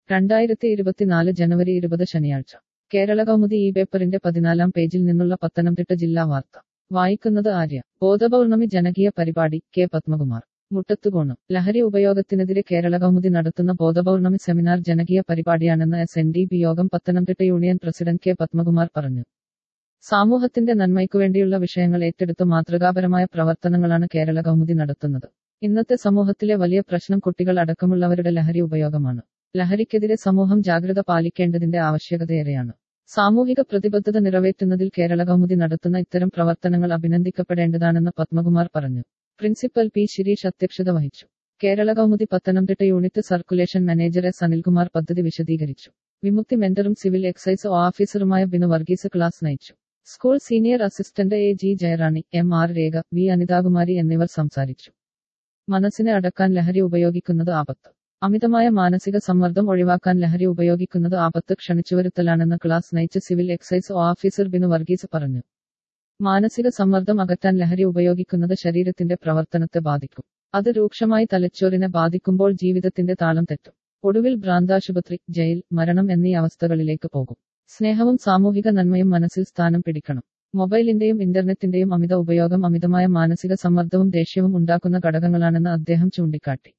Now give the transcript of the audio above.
രണ്ടായിരത്തി ഇരുപത്തിനാല് ജനുവരി ഇരുപത് ശനിയാഴ്ച കേരള കൗമുദി ഈ പേപ്പറിന്റെ പതിനാലാം പേജിൽ നിന്നുള്ള പത്തനംതിട്ട ജില്ലാ വാർത്ത വായിക്കുന്നത് ആര്യ ബോധപൗർണമി ജനകീയ പരിപാടി കെ പത്മകുമാർ മുട്ടത്തുകോണം ലഹരി ഉപയോഗത്തിനെതിരെ കേരള കൗമുദി നടത്തുന്ന ബോധപൗർണമി സെമിനാർ ജനകീയ പരിപാടിയാണെന്ന് S N D P Yogam Pathanamthitta union president K Padmakumar പറഞ്ഞു സമൂഹത്തിന്റെ നന്മയ്ക്കുവേണ്ടിയുള്ള വിഷയങ്ങൾ ഏറ്റെടുത്ത് മാതൃകാപരമായ പ്രവർത്തനങ്ങളാണ് കേരള കൗമുദി നടത്തുന്നത് ഇന്നത്തെ സമൂഹത്തിലെ വലിയ പ്രശ്നം കുട്ടികൾ അടക്കമുള്ളവരുടെ ലഹരി ഉപയോഗമാണ് ലഹരിക്കെതിരെ സമൂഹം ജാഗ്രത പാലിക്കേണ്ടതിന്റെ ആവശ്യകതയേറെയാണ് സാമൂഹിക പ്രതിബദ്ധത നിറവേറ്റുന്നതിൽ കേരള കൗമുദി നടത്തുന്ന ഇത്തരം പ്രവർത്തനങ്ങൾ അഭിനന്ദിക്കപ്പെടേണ്ടതാണെന്ന് പത്മകുമാർ പറഞ്ഞു പ്രിൻസിപ്പൽ പി ശിരീഷ് അധ്യക്ഷത വഹിച്ചു Kerala Kaumudi Pathanamthitta unit circulation manager S Anilkumar പദ്ധതി വിശദീകരിച്ചു വിമുക്തി മെന്ററും സിവിൽ എക്സൈസ് ഓഫീസറുമായ ബിനു വർഗീസ് ക്ലാസ് നയിച്ചു school senior assistant A G Jayarani M R Rekha V Anithakumari എന്നിവർ സംസാരിച്ചു മനസ്സിനെ അടക്കാൻ ലഹരി ഉപയോഗിക്കുന്നത് ആപത്ത് അമിതമായ മാനസിക സമ്മർദ്ദം ഒഴിവാക്കാൻ ലഹരി ഉപയോഗിക്കുന്നത് ആപത്ത് ക്ഷണിച്ചുവരുത്തലാണെന്ന് ക്ലാസ് നയിച്ച് civil excise officer Binu Varghese പറഞ്ഞു മാനസിക സമ്മർദ്ദം അകറ്റാൻ ലഹരി ഉപയോഗിക്കുന്നത് ശരീരത്തിന്റെ പ്രവർത്തനത്തെ ബാധിക്കും അത് രൂക്ഷമായി തലച്ചോറിനെ ബാധിക്കുമ്പോൾ ജീവിതത്തിന്റെ താളം തെറ്റും ഒടുവിൽ ഭ്രാന്താശുപത്രി ജയിൽ മരണം എന്നീ അവസ്ഥകളിലേക്ക് പോകും സ്നേഹവും സാമൂഹിക നന്മയും മനസ്സിൽ സ്ഥാനം പിടിക്കണം മൊബൈലിന്റെയും ഇന്റർനെറ്റിന്റെയും അമിത ഉപയോഗം അമിതമായ മാനസിക സമ്മർദ്ദവും ദേഷ്യവും ഉണ്ടാക്കുന്ന ഘടകങ്ങളാണെന്ന് അദ്ദേഹം ചൂണ്ടിക്കാട്ടി